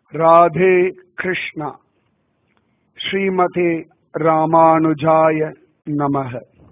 ராதே கிருஷ்ணா ஸ்ரீமதே ராமானுஜாய நமக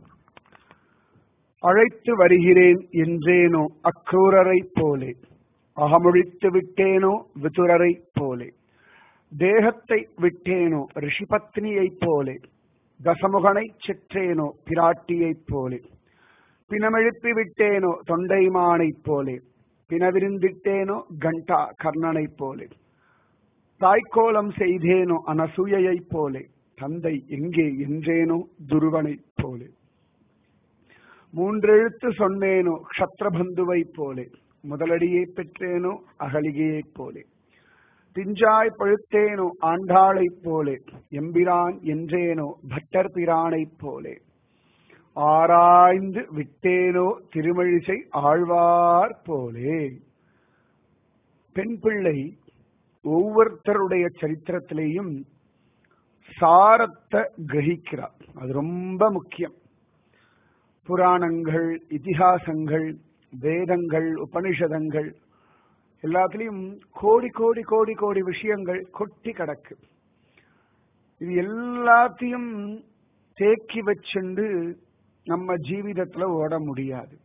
அழைத்து வருகிறேன் என்றேனோ அக்ரூரரை போலே அகமொழித்து விட்டேனோ விதுரரை போலே தேகத்தை விட்டேனோ ரிஷிபத்னியைப் போலே தசமுகனை செற்றேனோ பிராட்டியைப் போலே பிணமெழுப்பி விட்டேனோ தொண்டைமானைப் போலே பிணவிருந்திட்டேனோ கண்டா கர்ணனைப் போலே தாய்க்கோலம் செய்தேனோ அனசூயைப் போலே தந்தை எங்கே என்றேனோ துருவனைப் போலே மூன்றெழுத்து சொன்னேனோ க்ஷத்ரபந்துவைப் போலே முதலடியை பெற்றேனோ அகலிகையைப் போலே பிஞ்சாய் பழுத்தேனோ ஆண்டாளைப் போலே எம்பிரான் என்றேனோ பட்டர் பிரானைப் போலே ஆராய்ந்து விட்டேனோ திருமழிசை ஆழ்வார் போலே பெண் பிள்ளை ஒவ்வொருத்தருடைய சரித்திரத்திலேயும் சாரத்தை கிரகிக்கிறார் அது ரொம்ப முக்கியம் புராணங்கள் இதிகாசங்கள் வேதங்கள் உபனிஷதங்கள் எல்லாத்துலயும் கோடி கோடி கோடி கோடி விஷயங்கள் கொட்டி கிடக்கு இது எல்லாத்தையும் தேக்கி வச்சுண்டு நம்ம ஜீவிதத்துல ஓட முடியாது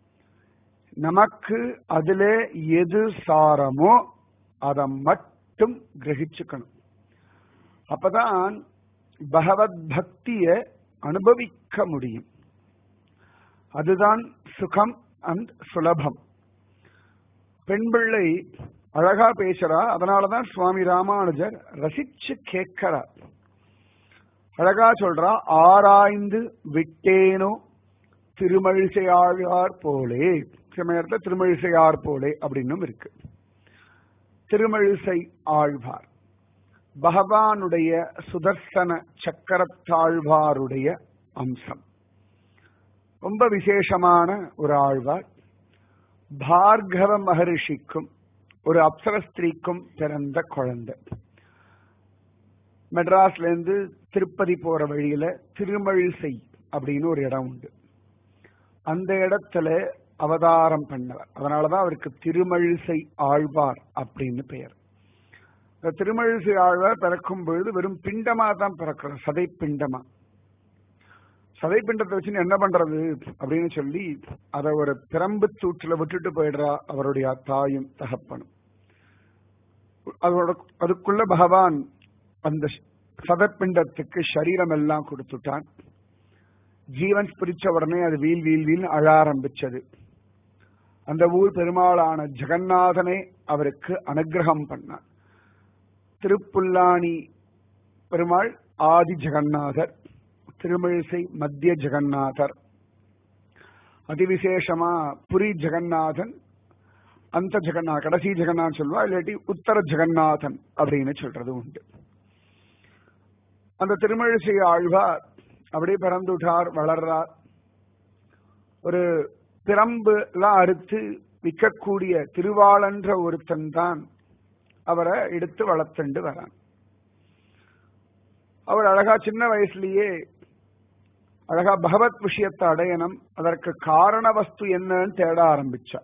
நமக்கு அதுல எது சாரமோ அதை மட்டும் கிரகிச்சுக்கணும் அப்பதான் பகவத் பக்திய அனுபவிக்க முடியும் அதுதான் சுகம் அண்ட் சுலபம் பெண் பிள்ளை அழகா பேசுறா அதனாலதான் சுவாமி ராமானுஜர் ரசிச்சு கேட்கிறார் அழகா சொல்றா ஆராய்ந்து விட்டேனோ திருமழிசையாழ்வார் போலே சமயத்துல திருமழிசையார் போலே அப்படின்னும் இருக்கு திருமழிசை ஆழ்வார் பகவானுடைய சுதர்சன சக்கரத்தாழ்வாருடைய அம்சம் ரொம்ப விசேஷமான ஒரு ஆழ்வார் பார்கவ மகரிஷிக்கும் ஒரு அப்சரஸ்திரீக்கும் பிறந்த குழந்தை மெட்ராஸ்ல இருந்து திருப்பதி போற வழியில திருமழிசை அப்படின்னு ஒரு இடம் உண்டு அந்த இடத்துல அவதாரம் பண்ணவர் அதனாலதான் அவருக்கு திருமழிசை ஆழ்வார் அப்படின்னு பெயர் இந்த திருமழிசை ஆழ்வார் பிறக்கும் பொழுது வெறும் பிண்டமா தான் பிறக்கிறார் சதை பிண்டமா சதை பிண்டத்தை வச்சு என்ன பண்றது அப்படின்னு சொல்லி அதை ஒரு பிரம்பு தூற்றுல விட்டுட்டு போயிடுறா அவருடைய தாயும் தகப்பனும் அதோட அதுக்குள்ள பகவான் அந்த சதப்பிண்டத்துக்கு சரீரம் எல்லாம் கொடுத்துட்டான் ஜீவன் பிரிச்ச உடனே அது வீல் வீல் வீல் அழ ஆரம்பிச்சது அந்த ஊர் பெருமாளான ஜெகநாதனே அவருக்கு அனுகிரகம் பண்ணார் திருப்புல்லானி பெருமாள் ஆதி ஜெகநாதர் திருமிழிசை மத்திய ஜெகநாதர் அதிவிசேஷமா புரி ஜெகநாதன் அந்த ஜெகநாத் கடைசி ஜெகநாத் சொல்வா இல்லாட்டி உத்தர ஜெகநாதன் அப்படின்னு சொல்றது உண்டு அந்த திருமழிசை ஆழ்வார் அப்படியே பிறந்துட்டார் வளர்றார் ஒரு பிரம்பு எல்லாம் அறுத்து விற்கக்கூடிய திருவாளன்ற ஒருத்தன் தான் அவரை எடுத்து வளர்த்துண்டு வரான் அவர் அழகா சின்ன வயசுலயே அழகா பகவத் விஷயத்தை அடையணும் அதற்கு காரண வஸ்து என்னன்னு தேட ஆரம்பிச்சார்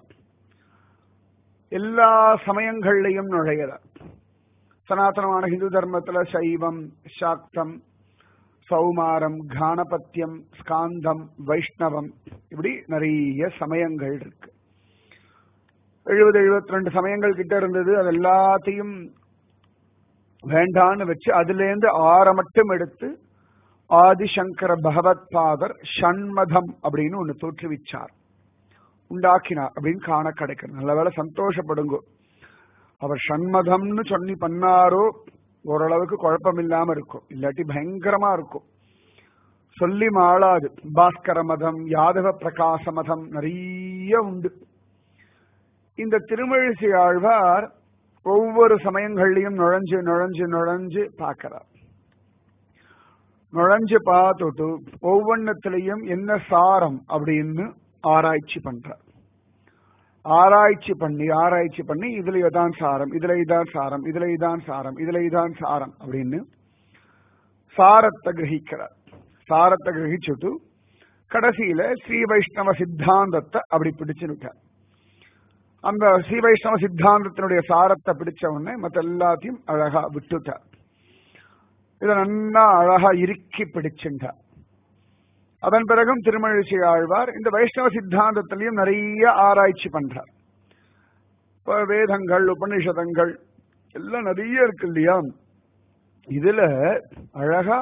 எல்லா சமயங்கள்லையும் நுழையிறார் சனாதனமான ஹிந்து தர்மத்துல சைவம் சாக்தம் சௌமாரம் கானபத்தியம் ஸ்காந்தம் வைஷ்ணவம் இப்படி நிறைய சமயங்கள் இருக்கு எழுபது எழுபத்தி ரெண்டு சமயங்கள் கிட்ட இருந்தது அது எல்லாத்தையும் வேண்டான்னு வச்சு அதுல இருந்து ஆற மட்டும் எடுத்து ஆதிசங்கர பகவத் பாதர் ஷண்மதம் அப்படின்னு ஒண்ணு தோற்றுவிச்சார் உண்டாக்கினார் அப்படின்னு காண கிடைக்கிறது நல்ல வேலை சந்தோஷப்படுங்கோ அவர் ஷண்மதம்னு சொல்லி பண்ணாரோ ஓரளவுக்கு குழப்பம் இல்லாம இருக்கும் இல்லாட்டி பயங்கரமா இருக்கும் சொல்லி மாளாது பாஸ்கர மதம் யாதவ பிரகாச மதம் நிறைய உண்டு இந்த திருமழிசை ஆழ்வார் ஒவ்வொரு சமயங்கள்லையும் நுழைஞ்சு நுழைஞ்சு நுழைஞ்சு பார்க்கிறார் நுழைஞ்சு பார்த்துட்டு ஒவ்வொன்னத்திலையும் என்ன சாரம் அப்படின்னு ஆராய்ச்சி பண்றார் ஆராய்ச்சி பண்ணி ஆராய்ச்சி பண்ணி இதுல இதான் சாரம் இதுல இதான் சாரம் இதுல இதான் சாரம் இதுல இதான் சாரம் அப்படின்னு சாரத்தை கிரகிக்கிறார் சாரத்தை கிரகிச்சுட்டு கடைசியில ஸ்ரீ வைஷ்ணவ சித்தாந்தத்தை அப்படி பிடிச்சுட்டார் அந்த ஸ்ரீ வைஷ்ணவ சித்தாந்தத்தினுடைய சாரத்தை பிடிச்ச உடனே மற்ற எல்லாத்தையும் அழகா விட்டுட்டார் இதை நன்னா அழகா இறுக்கி பிடிச்சுட்டார் அதன் பிறகும் திருமழிசை ஆழ்வார் இந்த வைஷ்ணவ சித்தாந்தத்திலையும் நிறைய ஆராய்ச்சி பண்றார் இப்ப வேதங்கள் உபனிஷதங்கள் எல்லாம் நிறைய இருக்கு இல்லையா இதுல அழகா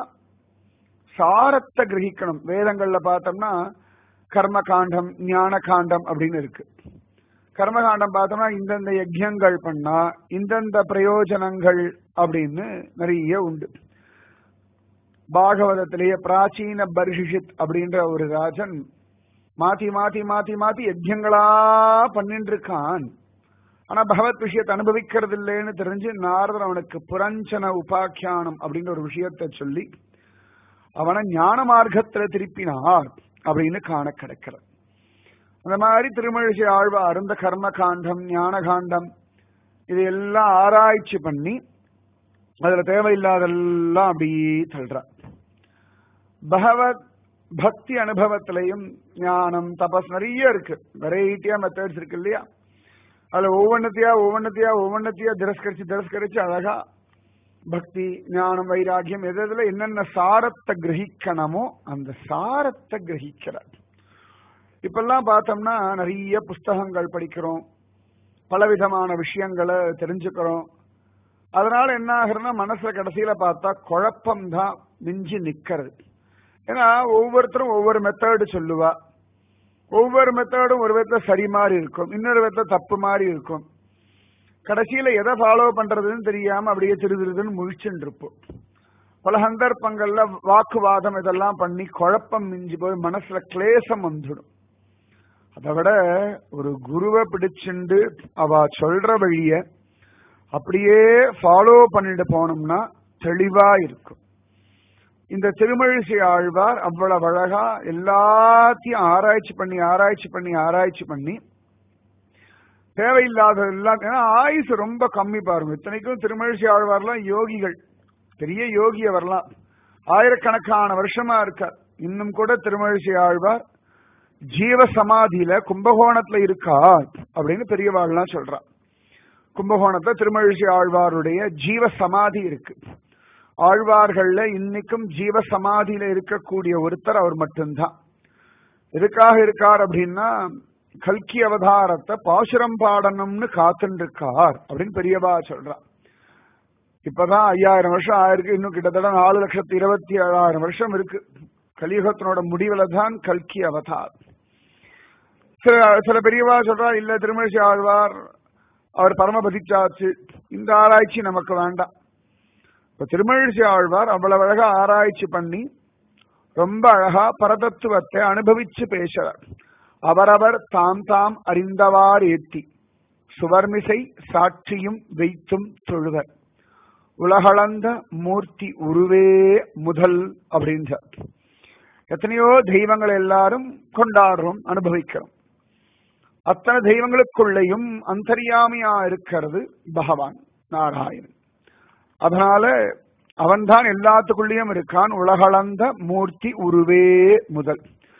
சாரத்தை கிரகிக்கணும் வேதங்கள்ல பார்த்தோம்னா கர்ம காண்டம் ஞான காண்டம் அப்படின்னு இருக்கு கர்மகாண்டம் பார்த்தோம்னா இந்தந்த யஜ்யங்கள் பண்ணா இந்தந்த பிரயோஜனங்கள் அப்படின்னு நிறைய உண்டு பாகவதத்திலேயே பிராச்சீன பர்ஷிஷித் அப்படின்ற ஒரு ராஜன் மாத்தி மாத்தி மாத்தி மாத்தி யஜ்யங்களா பண்ணிட்டு இருக்கான் ஆனா பகவத் விஷயத்தை அனுபவிக்கிறது இல்லைன்னு தெரிஞ்சு நாரதர் அவனுக்கு புரஞ்சன உபாக்கியானம் அப்படின்ற ஒரு விஷயத்தை சொல்லி அவனை ஞான மார்க்கத்துல திருப்பினார் அப்படின்னு காண கிடைக்கிறது அந்த மாதிரி திருமழிசை ஆழ்வார் இந்த கர்ம காண்டம் ஞான காண்டம் இது எல்லாம் ஆராய்ச்சி பண்ணி அதுல தேவையில்லாதெல்லாம் அப்படியே தள்ளுறார் பகவத் பக்தி அனுபவத்திலையும் ஞானம் தபஸ் நிறைய இருக்கு வெரைட்டியா மெத்தட்ஸ் இருக்கு இல்லையா அதுல ஒவ்வொன்னத்தையா ஒவ்வொன்னத்தையா ஒவ்வொன்னத்தையா திரஸ்கரிச்சு திரஸ்கரிச்சு அழகா பக்தி ஞானம் வைராகியம் எது எதுல என்னென்ன சாரத்தை கிரகிக்கணுமோ அந்த சாரத்தை கிரகிக்கிறார் இப்பெல்லாம் பார்த்தோம்னா நிறைய புஸ்தகங்கள் படிக்கிறோம் பலவிதமான விஷயங்களை தெரிஞ்சுக்கிறோம் அதனால என்ன ஆகுறதுன்னா மனசுல கடைசியில பார்த்தா குழப்பம் தான் மிஞ்சி நிக்கிறது ஏன்னா ஒவ்வொருத்தரும் ஒவ்வொரு மெத்தடு சொல்லுவா ஒவ்வொரு மெத்தடும் ஒரு விதத்துல சரி மாதிரி இருக்கும் இன்னொரு விதத்துல தப்பு மாதிரி இருக்கும் கடைசியில எதை ஃபாலோ பண்றதுன்னு தெரியாம அப்படியே திரு திருதுன்னு முழிச்சுட்டு இருப்போம் பல சந்தர்ப்பங்கள்ல வாக்குவாதம் இதெல்லாம் பண்ணி குழப்பம் மிஞ்சி போய் மனசுல கிளேசம் வந்துடும் அதை விட ஒரு குருவை பிடிச்சுண்டு அவ சொல்ற வழிய அப்படியே ஃபாலோ பண்ணிட்டு போனோம்னா தெளிவா இருக்கும் இந்த திருமழிசை ஆழ்வார் அவ்வளவு அழகா எல்லாத்தையும் ஆராய்ச்சி பண்ணி ஆராய்ச்சி பண்ணி ஆராய்ச்சி பண்ணி தேவையில்லாத எல்லாம் ஏன்னா ஆயுசு ரொம்ப கம்மி பாருங்க இத்தனைக்கும் திருமழிசை ஆழ்வார்லாம் யோகிகள் பெரிய யோகி அவர்லாம் ஆயிரக்கணக்கான வருஷமா இருக்கார் இன்னும் கூட திருமழிசை ஆழ்வார் ஜீவ சமாதியில கும்பகோணத்துல இருக்கா அப்படின்னு பெரியவாள்லாம் சொல்றா கும்பகோணத்துல திருமழிசை ஆழ்வாருடைய ஜீவ சமாதி இருக்கு ஆழ்வார்கள்ல இன்னைக்கும் ஜீவ சமாதியில இருக்கக்கூடிய ஒருத்தர் அவர் மட்டும்தான் எதுக்காக இருக்கார் அப்படின்னா கல்கி அவதாரத்தை பாசுரம் பாடணும்னு காத்துட்டு இருக்கார் அப்படின்னு பெரியவா சொல்றா இப்பதான் ஐயாயிரம் வருஷம் ஆயிருக்கு இன்னும் கிட்டத்தட்ட நாலு லட்சத்தி இருபத்தி ஏழாயிரம் வருஷம் இருக்கு கலியுகத்தினோட முடிவுல தான் கல்கி அவதார் சில சில பெரியவா சொல்றா இல்ல திருமழிசை ஆழ்வார் அவர் பரமபதிச்சாச்சு இந்த ஆராய்ச்சி நமக்கு வேண்டாம் இப்ப திருமழிசை ஆழ்வார் அவ்வளவு அழகா ஆராய்ச்சி பண்ணி ரொம்ப அழகா பரதத்துவத்தை அனுபவிச்சு பேசுறார் அவரவர் தாம் தாம் அறிந்தவார் ஏத்தி சுவர்மிசை சாட்சியும் வைத்தும் தொழுவர் உலகளந்த மூர்த்தி உருவே முதல் அப்படின்றார் எத்தனையோ தெய்வங்கள் எல்லாரும் கொண்டாடுறோம் அனுபவிக்கிறோம் அத்தனை தெய்வங்களுக்குள்ளேயும் அந்தரியாமியா இருக்கிறது பகவான் நாராயணன் அதனால அவன்தான் எல்லாத்துக்குள்ளேயும் இருக்கான் உலகளந்த மூர்த்தி உருவே முதல்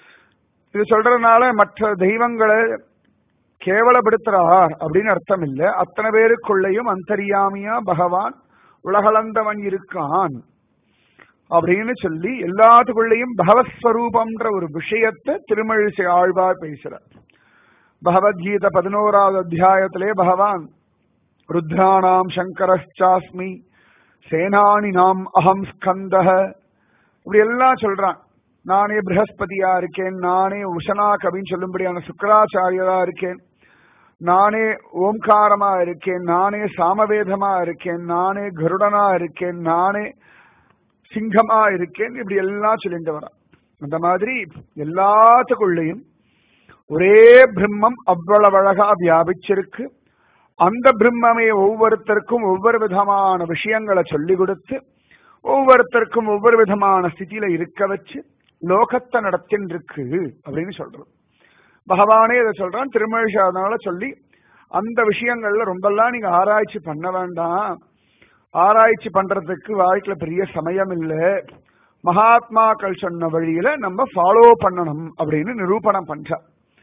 இது சொல்றதுனால மற்ற தெய்வங்களை கேவலப்படுத்துறார் அப்படின்னு அர்த்தம் இல்ல அத்தனை பேருக்குள்ளேயும் அந்தரியாமியா பகவான் உலகளந்தவன் இருக்கான் அப்படின்னு சொல்லி எல்லாத்துக்குள்ளேயும் பகவஸ்வரூபம்ன்ற ஒரு விஷயத்தை திருமழிசை ஆழ்வார் பேசுறார் பகவத்கீதை பதினோராவது அத்தியாயத்திலே பகவான் ருத்ராணாம் சங்கரச்சாஸ்மி சேனானி நாம் அகம் ஸ்கந்தக இப்படி எல்லாம் சொல்றான் நானே பிரகஸ்பதியா இருக்கேன் நானே உஷனா கவின்னு சொல்லும்படியான சுக்கராச்சாரியரா இருக்கேன் நானே ஓம்காரமா இருக்கேன் நானே சாமவேதமா இருக்கேன் நானே கருடனா இருக்கேன் நானே சிங்கமா இருக்கேன் இப்படி எல்லாம் சொல்லிட்டு வரான் அந்த மாதிரி எல்லாத்துக்குள்ளேயும் ஒரே பிரம்மம் அவ்வளவு அழகா வியாபிச்சிருக்கு அந்த பிரம்மமே ஒவ்வொருத்தருக்கும் ஒவ்வொரு விதமான விஷயங்களை சொல்லி கொடுத்து ஒவ்வொருத்தருக்கும் ஒவ்வொரு விதமான ஸ்திதியில இருக்க வச்சு லோகத்தை நடத்தின்னு இருக்கு அப்படின்னு சொல்றது பகவானே இதை சொல்றான் திருமழிஷாதனால சொல்லி அந்த விஷயங்கள்ல ரொம்பலாம் நீங்க ஆராய்ச்சி பண்ண வேண்டாம் ஆராய்ச்சி பண்றதுக்கு வாழ்க்கையில பெரிய சமயம் இல்லை மகாத்மாக்கள் சொன்ன வழியில நம்ம ஃபாலோ பண்ணணும் அப்படின்னு நிரூபணம் பண்ற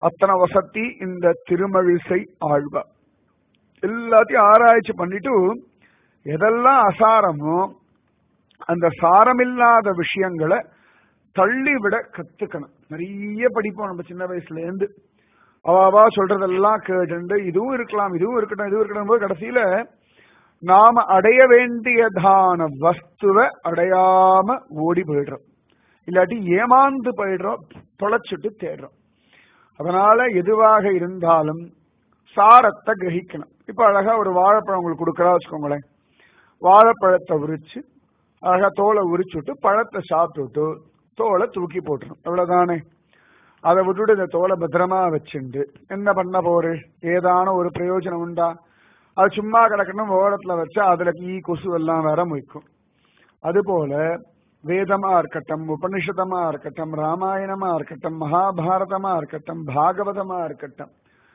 அத்தனை வசதி இந்த திருமழிசை ஆழ்வார் எல்லாத்தையும் ஆராய்ச்சி பண்ணிட்டு எதெல்லாம் அசாரமோ அந்த சாரமில்லாத விஷயங்களை தள்ளிவிட கத்துக்கணும் நிறைய படிப்போம் நம்ம சின்ன வயசுல இருந்து அவாவா சொல்றதெல்லாம் கேட்டு இதுவும் இருக்கலாம் இதுவும் இருக்கட்டும் இதுவும் இருக்கட்டும் போது கடைசியில நாம அடைய வேண்டியதான வஸ்துவை அடையாம ஓடி போயிடுறோம் இல்லாட்டி ஏமாந்து போயிடுறோம் தொலைச்சிட்டு தேடுறோம் அதனால எதுவாக இருந்தாலும் சாரத்தை கிரகிக்கணும் இப்ப அழகா ஒரு வாழைப்பழம் உங்களுக்கு கொடுக்கறா வச்சுக்கோங்களேன் வாழைப்பழத்தை உரிச்சு அழகா தோலை உரிச்சு விட்டு பழத்தை சாப்பிட்டுட்டு தோலை தூக்கி போட்டுரும் அவ்வளவுதானே அதை விட்டுட்டு இந்த தோலை பத்திரமா வச்சுண்டு என்ன பண்ண போரு ஏதான ஒரு பிரயோஜனம் உண்டா அது சும்மா கிடக்கணும் ஓரத்துல வச்சா அதுல ஈ கொசு எல்லாம் வேற மொய்க்கும் அதுபோல வேதமா இருக்கட்டும் உபனிஷதமா இருக்கட்டும் ராமாயணமா இருக்கட்டும் மகாபாரதமா இருக்கட்டும் பாகவதமா இருக்கட்டும்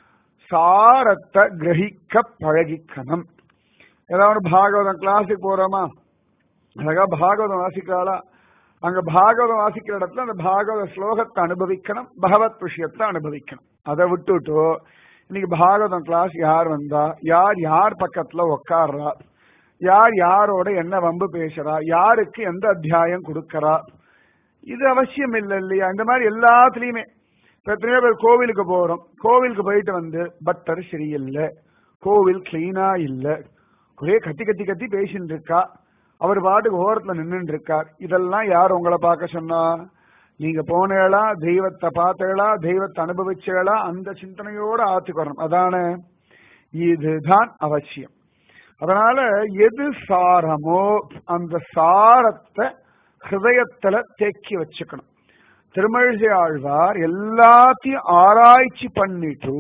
சாரத்தை கிரகிக்க பழகிக்கணும் ஏதாவது பாகவதம் கிளாஸுக்கு போறோமா அழகா பாகவதம் வாசிக்கிறாளா அங்க பாகவதம் வாசிக்கிற இடத்துல அந்த பாகவத ஸ்லோகத்தை அனுபவிக்கணும் பகவத் விஷயத்தை அனுபவிக்கணும் அதை விட்டுட்டு இன்னைக்கு பாகவதம் கிளாஸ் யார் வந்தா யார் யார் பக்கத்துல உக்காடுறா யார் யாரோட என்ன வம்பு பேசுறா யாருக்கு எந்த அத்தியாயம் கொடுக்கறா இது அவசியம் இல்லை இல்லையா இந்த மாதிரி எல்லாத்துலயுமே இப்ப எத்தனையோ பேர் கோவிலுக்கு போறோம் கோவிலுக்கு போயிட்டு வந்து பட்டர் சரியில்லை கோவில் கிளீனா இல்ல ஒரே கத்தி கத்தி கத்தி பேசிட்டு இருக்கா அவர் பாட்டுக்கு ஓரத்துல நின்னுட்டு இருக்கார் இதெல்லாம் யார் உங்களை பார்க்க சொன்னா நீங்க போனேளா தெய்வத்தை பார்த்தேளா தெய்வத்தை அனுபவிச்சேளா அந்த சிந்தனையோட ஆத்துக்கணும் அதானே இதுதான் அவசியம் அதனால எது சாரமோ அந்த சாரத்தை ஹிருதயத்துல தேக்கி வச்சுக்கணும் திருமழிசை ஆழ்வார் எல்லாத்தையும் ஆராய்ச்சி பண்ணிட்டு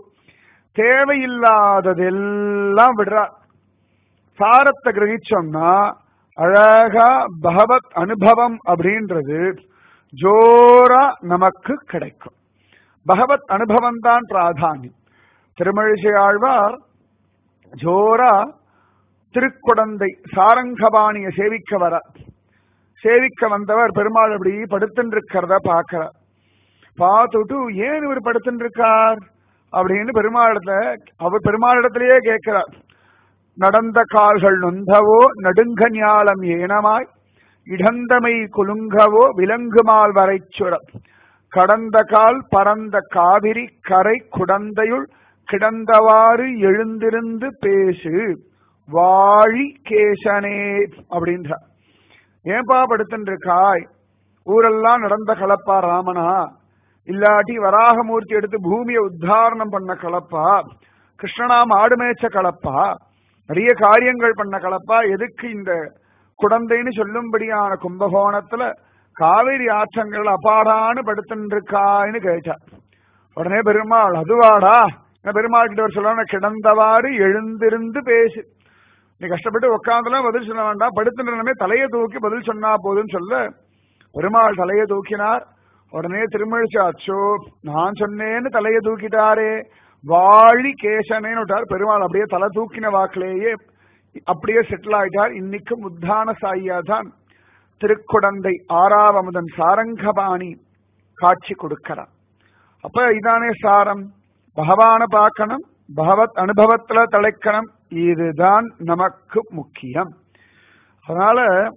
தேவையில்லாததெல்லாம் விடுறார் சாரத்தை கிரகிச்சோம்னா அழகா பகவத் அனுபவம் அப்படின்றது ஜோரா நமக்கு கிடைக்கும் பகவத் அனுபவம் தான் பிராதானியம் திருமழிசை ஆழ்வார் ஜோரா திருக்குடந்தை சாரங்கபாணிய சேவிக்க வர சேவிக்க வந்தவர் பெருமாள் அப்படி படுத்துட்டு இருக்கிறத பாக்கிறார் பார்த்துட்டு ஏன் இவர் படுத்துட்டு இருக்கார் அப்படின்னு பெருமாளிடத்துல அவர் பெருமாளிடத்திலேயே கேட்கிறார் நடந்த கால்கள் நொந்தவோ நடுங்க ஞாலம் ஏனமாய் இடந்தமை குலுங்கவோ விலங்குமால் வரைச்சுர கடந்த கால் பரந்த காவிரி கரை குடந்தையுள் கிடந்தவாறு எழுந்திருந்து பேசு வாழி கேசனே அப்படின்றார் ஏன்பா படுத்துட்டு இருக்காய் ஊரெல்லாம் நடந்த கலப்பா ராமனா இல்லாட்டி வராகமூர்த்தி எடுத்து பூமியை உத்தாரணம் பண்ண கலப்பா கிருஷ்ணனா மாடு மேய்ச்ச கலப்பா நிறைய காரியங்கள் பண்ண கலப்பா எதுக்கு இந்த குடந்தைன்னு சொல்லும்படியான கும்பகோணத்துல காவேரி ஆற்றங்கள் அப்பாடான்னு படுத்துட்டு இருக்கான்னு கேட்டா உடனே பெருமாள் அதுவாடா என்ன பெருமாள் கிட்ட ஒரு சொல்ல கிடந்தவாறு எழுந்திருந்து பேசு நீ கஷ்டப்பட்டு உட்காந்துலாம் பதில் சொல்ல வேண்டாம் படுத்துனமே தலையை தூக்கி பதில் சொன்னா போதுன்னு சொல்ல பெருமாள் தலையை தூக்கினார் உடனே திருமழிச்சு அச்சோ நான் சொன்னேன்னு தலையை தூக்கிட்டாரே வாழி கேசனேன்னு விட்டார் பெருமாள் அப்படியே தலை தூக்கின வாக்கிலேயே அப்படியே செட்டில் ஆயிட்டார் இன்னைக்கும் உத்தான சாயியா தான் திருக்குடந்தை ஆறாவமுதன் சாரங்கபாணி காட்சி கொடுக்கிறார் அப்ப இதானே சாரம் பகவான பார்க்கணும் பகவத் அனுபவத்துல தலைக்கணும் இதுதான் நமக்கு முக்கியம் அதனால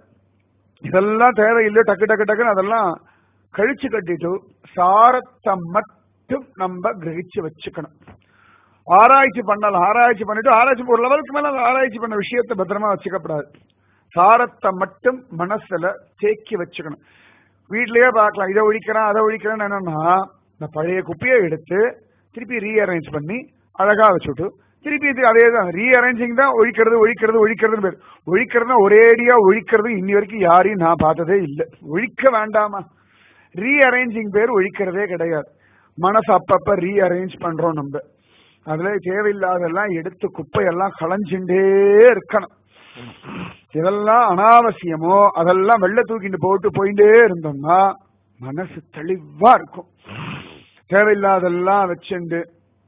இதெல்லாம் தேவையில்லை டக்கு டக்கு டக்குன்னு அதெல்லாம் கழிச்சு கட்டிட்டு சாரத்தை மட்டும் நம்ம கிரகிச்சு வச்சுக்கணும் ஆராய்ச்சி பண்ணலாம் ஆராய்ச்சி பண்ணிட்டு ஆராய்ச்சி ஒரு லெவலுக்கு மேல அந்த ஆராய்ச்சி பண்ண விஷயத்தை பத்திரமா வச்சுக்கப்படாது சாரத்தை மட்டும் மனசுல தேக்கி வச்சுக்கணும் வீட்லயே பார்க்கலாம் இதை ஒழிக்கிறேன் அதை ஒழிக்கிறேன்னு என்னன்னா இந்த பழைய குப்பையை எடுத்து திருப்பி ரீஅரேஞ்ச் பண்ணி அழகா வச்சுட்டு திருப்பி இது அதே தான் ரீஅரேஞ்சிங் தான் ஒழிக்கிறது ஒழிக்கிறது ஒழிக்கிறது பேர் ஒழிக்கிறதுனா ஒரேடியா ஒழிக்கிறது இன்னி வரைக்கும் யாரையும் நான் பார்த்ததே இல்லை ஒழிக்க வேண்டாமா ரீஅரேஞ்சிங் பேர் ஒழிக்கிறதே கிடையாது மனசு அப்பப்ப ரீஅரேஞ்ச் பண்றோம் நம்ம அதுல தேவையில்லாதெல்லாம் எடுத்து குப்பையெல்லாம் களைஞ்சுட்டே இருக்கணும் இதெல்லாம் அனாவசியமோ அதெல்லாம் வெள்ள தூக்கிட்டு போட்டு போயிட்டே இருந்தோம்னா மனசு தெளிவா இருக்கும் தேவையில்லாதெல்லாம் வச்சுண்டு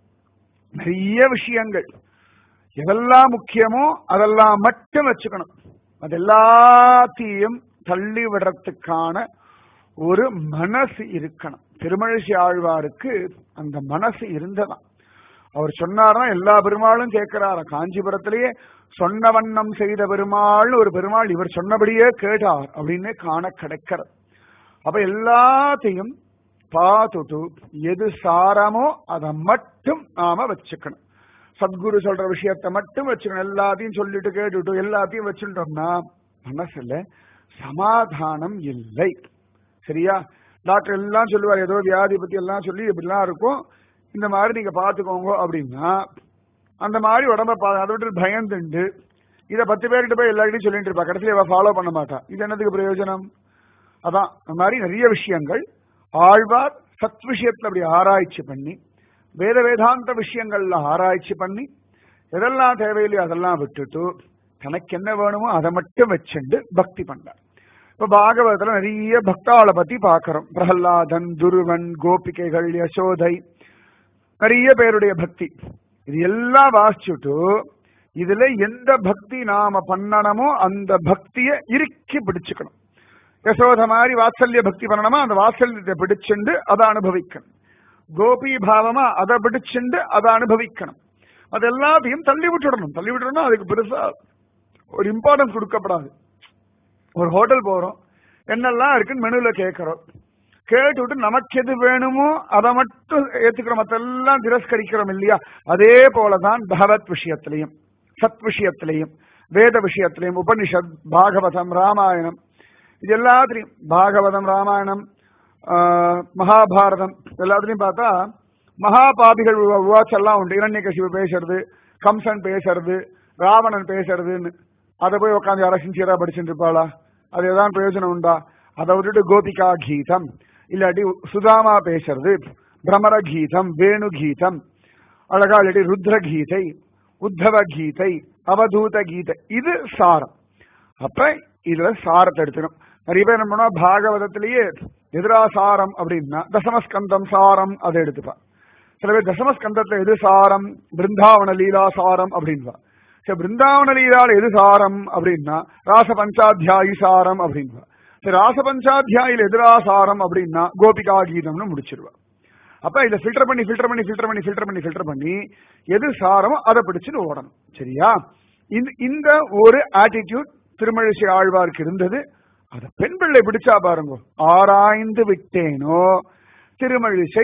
நிறைய விஷயங்கள் எதெல்லாம் முக்கியமோ அதெல்லாம் மட்டும் வச்சுக்கணும் அது எல்லாத்தையும் தள்ளி விடுறதுக்கான ஒரு மனசு இருக்கணும் திருமழிசை ஆழ்வாருக்கு அந்த மனசு இருந்ததாம் அவர் சொன்னார்னா எல்லா பெருமாளும் கேட்கிறாரா காஞ்சிபுரத்திலேயே சொன்ன வண்ணம் செய்த பெருமாள்னு ஒரு பெருமாள் இவர் சொன்னபடியே கேட்டார் அப்படின்னு காண கிடைக்கிறது அப்ப எல்லாத்தையும் பார்த்துட்டு எது சாரமோ அதை மட்டும் நாம வச்சுக்கணும் சத்குரு சொல்ற விஷயத்தை மட்டும் வச்சுக்கணும் எல்லாத்தையும் சொல்லிட்டு கேட்டுட்டு எல்லாத்தையும் வச்சுட்டோம்னா மனசுல சமாதானம் இல்லை சரியா டாக்டர் எல்லாம் சொல்லுவார் ஏதோ வியாதி பத்தி எல்லாம் சொல்லி இப்படிலாம் இருக்கும் இந்த மாதிரி நீங்க பாத்துக்கோங்க அப்படின்னா அந்த மாதிரி உடம்ப பா அதை விட்டு பயந்துண்டு இதை பத்து பேர்கிட்ட போய் எல்லார்கிட்டையும் சொல்லிட்டு இருப்பா கடைசியில் இவ ஃபாலோ பண்ண மாட்டா இது என்னதுக்கு பிரயோஜனம் அதான் அந்த மாதிரி நிறைய விஷயங்கள் ஆழ்வார் சத் விஷயத்துல அப்படி ஆராய்ச்சி பண்ணி வேத வேதாந்த விஷயங்கள்ல ஆராய்ச்சி பண்ணி எதெல்லாம் தேவையில்லையோ அதெல்லாம் விட்டுட்டு தனக்கு என்ன வேணுமோ அதை மட்டும் வச்சுண்டு பக்தி பண்ணார் இப்ப பாகவதத்துல நிறைய பக்தாளை பத்தி பாக்குறோம் பிரகலாதன் துருவன் கோபிகைகள் யசோதை நிறைய பேருடைய பக்தி இது எல்லாம் வாசிச்சுட்டு இதுல எந்த பக்தி நாம பண்ணணுமோ அந்த பக்தியை இறுக்கி பிடிச்சுக்கணும் யசோத மாதிரி வாத்சல்ய பக்தி பண்ணணுமா அந்த வாத்சல்யத்தை பிடிச்சுண்டு அதை அனுபவிக்கணும் கோபி பாவமா அதை பிடிச்சுண்டு அதை அனுபவிக்கணும் அது எல்லாத்தையும் தள்ளி விட்டுடணும் தள்ளி விட்டுடணும் அதுக்கு பெருசா ஒரு இம்பார்ட்டன்ஸ் கொடுக்கப்படாது ஒரு ஹோட்டல் போறோம் என்னெல்லாம் இருக்குன்னு மெனுல கேட்கிறோம் கேட்டுவிட்டு நமக்கு எது வேணுமோ அதை மட்டும் ஏத்துக்கிறோம் மத்தெல்லாம் திரஸ்கரிக்கிறோம் இல்லையா அதே போலதான் பகவத் விஷயத்திலையும் சத் விஷயத்திலையும் வேத விஷயத்திலையும் உபனிஷத் பாகவதம் ராமாயணம் இது எல்லாத்திலையும் பாகவதம் ராமாயணம் ஆஹ், மகாபாரதம் எல்லாத்துலயும் பார்த்தா மகாபாபிகள் உவாச்செல்லாம் உண்டு இரண்யகசிபு பேசுறது கம்சன் பேசுறது ராவணன் பேசுறதுன்னு அதை போய் உட்காந்து யாரா சின்சியரா படிச்சுட்டு இருப்பாளா அது ஏதாவது பிரயோஜனம் உண்டா அதை விட்டுட்டு கோபிகா கீதம் இல்லாட்டி சுதாமா பேசுறது பிரமர கீதம் வேணு கீதம் அழகா இல்லாட்டி ருத்ர கீதை உத்தவ கீதை அவதூத கீதை இது சாரம் அப்ப இதுல சாரத்தை எடுத்துக்கணும் நிறைய பேர் என்ன பண்ணுவா பாகவதத்திலேயே எதிராசாரம் அப்படின்னா தசமஸ்கந்தம் சாரம் அதை எடுத்துப்பா சில பேர் தசமஸ்கந்தத்துல எது சாரம் பிருந்தாவன லீலா சாரம் அப்படின்பா சரி பிருந்தாவன லீலால எது சாரம் அப்படின்னா ராச பஞ்சாத்தியாயி சாரம் அப்படின்பா சரி ராச பஞ்சாத்தியாயில எதிராசாரம் அப்படின்னா கோபிகா கீதம்னு முடிச்சிருவா அப்ப இதை ஃபில்டர் பண்ணி ஃபில்டர் பண்ணி ஃபில்டர் பண்ணி ஃபில்டர் பண்ணி ஃபில்டர் பண்ணி எது சாரமோ அதை பிடிச்சுட்டு ஓடணும் சரியா இந்த- இந்த ஒரு ஆட்டிடியூட் திருமழிசை ஆழ்வாருக்கு இருந்தது அத பெண் பிள்ளை பிடிச்சா பாருங்க ஆராய்ந்து விட்டேனோ திருமழிசை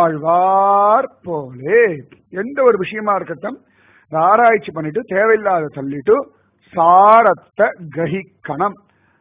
ஆழ்வார் போலே எந்த ஒரு விஷயமா இருக்கட்டும் இதை ஆராய்ச்சி பண்ணிட்டு தேவையில்லாத தள்ளிட்டு சாரத்தை கிரகிக்கணும்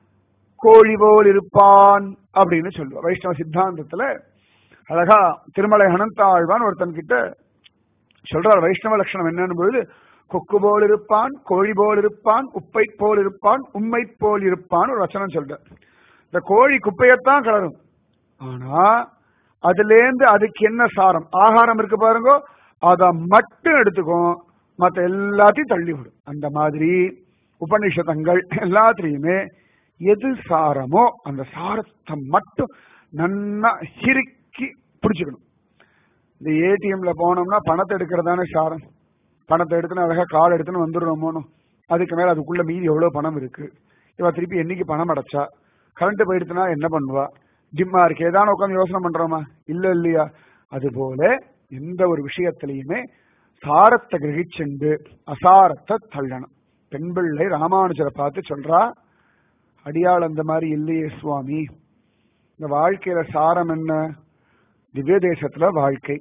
கோழி போல் இருப்பான் அப்படின்னு சொல்லுவா வைஷ்ணவ சித்தாந்தத்துல அழகா திருமலை அனந்தாழ்வான் ஒருத்தன் கிட்ட சொல்றார் வைஷ்ணவ லட்சணம் என்னன்னு பொழுது கொக்கு போல் இருப்பான் கோழி போல் இருப்பான் உப்பை போல் இருப்பான் உம்மை போல் இருப்பான் ஒரு வச்சனம் சொல்றார் இந்த கோழி குப்பையத்தான் கலரும் ஆனா அதுலேருந்து அதுக்கு என்ன சாரம் ஆகாரம் இருக்கு பாருங்க அத மட்டும் எடுத்துக்கும் மத்த எல்லாத்தையும் தள்ளி விடும் அந்த மாதிரி உபநிஷதங்கள் எல்லாத்துலயுமே எது சாரமோ அந்த சாரத்தை மட்டும் நன்னா இறுக்கி பிடிச்சுக்கணும் இந்த ஏடிஎம்ல போனோம்னா பணத்தை எடுக்கிறதானே சாரம் பணத்தை எடுத்துன்னு அழகா கால் எடுத்துன்னு வந்துடுறோமோனோ அதுக்கு மேல அதுக்குள்ள மீதி எவ்வளவு பணம் இருக்கு இவ திருப்பி என்னைக்கு பணம் அடைச்சா கரண்ட் போயிடுச்சுன்னா என்ன பண்ணுவா டிம்மா இருக்கு ஏதான உட்காந்து யோசனை பண்றோமா இல்ல இல்லையா அது போல எந்த ஒரு விஷயத்திலையுமே சாரத்தை கிரகிச்சுண்டு அசாரத்தை தள்ளணும் பெண் பிள்ளை ராமானுஜரை பார்த்து சொல்றா அடியாள் அந்த மாதிரி இல்லையே சுவாமி இந்த வாழ்க்கையில சாரம் என்ன திவ்ய தேசத்துல வாழ்க்கை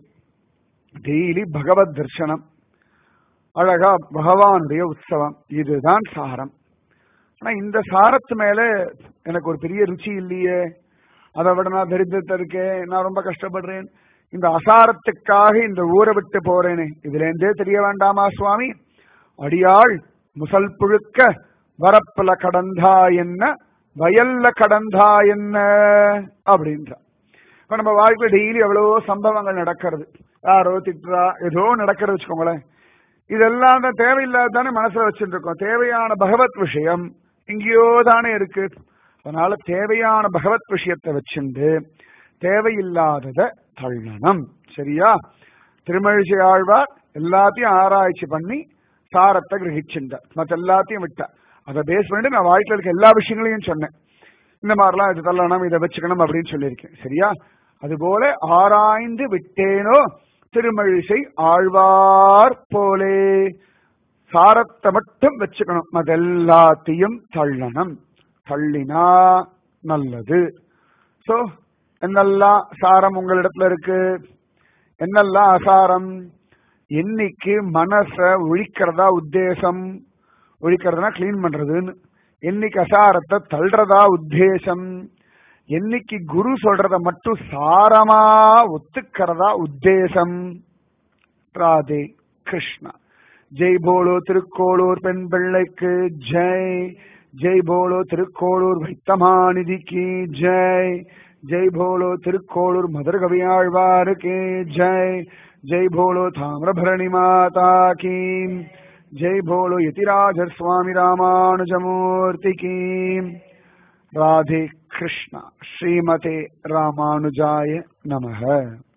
டெய்லி பகவத் தர்சனம் அழகா பகவானுடைய உற்சவம் இதுதான் சாரம் ஆனா இந்த சாரத்து மேல எனக்கு ஒரு பெரிய ருச்சி இல்லையே அதை விட நான் தரித்திரத்தை இருக்கேன் நான் ரொம்ப கஷ்டப்படுறேன் இந்த அசாரத்துக்காக இந்த ஊரை விட்டு போறேனே இதுல இருந்தே தெரிய வேண்டாமா சுவாமி அடியாள் முசல் புழுக்க வரப்புல கடந்தா என்ன வயல்ல கடந்தா என்ன அப்படின்றா இப்ப நம்ம வாழ்க்கையில டெய்லி எவ்வளவோ சம்பவங்கள் நடக்கிறது யாரோ திட்டுறா ஏதோ நடக்கிறது வச்சுக்கோங்களேன் இதெல்லாம் தான் தேவையில்லாதானே மனசுல வச்சுட்டு இருக்கோம் தேவையான பகவத் விஷயம் எங்கேயோ தானே இருக்கு அதனால தேவையான பகவத் விஷயத்தை வச்சுண்டு தேவையில்லாதத தள்ளணும் சரியா திருமழிசை ஆழ்வார் எல்லாத்தையும் ஆராய்ச்சி பண்ணி சாரத்தை கிரகிச்சுட்டார் மற்ற எல்லாத்தையும் விட்டார் அதை பேஸ் பண்ணிட்டு நான் வாழ்க்கையில இருக்க எல்லா விஷயங்களையும் சொன்னேன் இந்த மாதிரிலாம் இது தள்ளணும் இதை வச்சுக்கணும் அப்படின்னு சொல்லியிருக்கேன் சரியா அதுபோல ஆராய்ந்து விட்டேனோ திருமழிசை ஆழ்வார் போலே சாரத்தை மட்டும் வச்சுக்கணும் அதெல்லாத்தையும் தள்ளணும் தள்ளினா நல்லது சோ என்னெல்லாம் சாரம் உங்களிடத்துல இருக்கு என்னெல்லாம் அசாரம் என்னைக்கு மனச ஒழிக்கிறதா உத்தேசம் ஒழிக்கிறதுனா கிளீன் பண்றதுன்னு என்னைக்கு அசாரத்தை தள்ளுறதா உத்தேசம் என்னைக்கு குரு சொல்றத மட்டும் சாரமா ஒத்துக்கிறதா உத்தேசம் ராதே கிருஷ்ணா ஜெய் போலோ திருக்கோளூர் பெண் பிள்ளைக்கு ஜெய் ஜெய் போலோ திருக்கோளூர் வைத்தமாநிதிக்கு ஜெய் ஜெய் போலோ திருக்கோளூர் மதுர கவியாழ்வாருக்கு ஜெய் ஜெய் போலோ தாமிரபரணி மாதா கீ ஜெய் போலோ யதிராஜர் சுவாமி ராமானுஜமூர்த்தி கீ ராதே கிருஷ்ணா ஸ்ரீமதே ராமானுஜாய நமः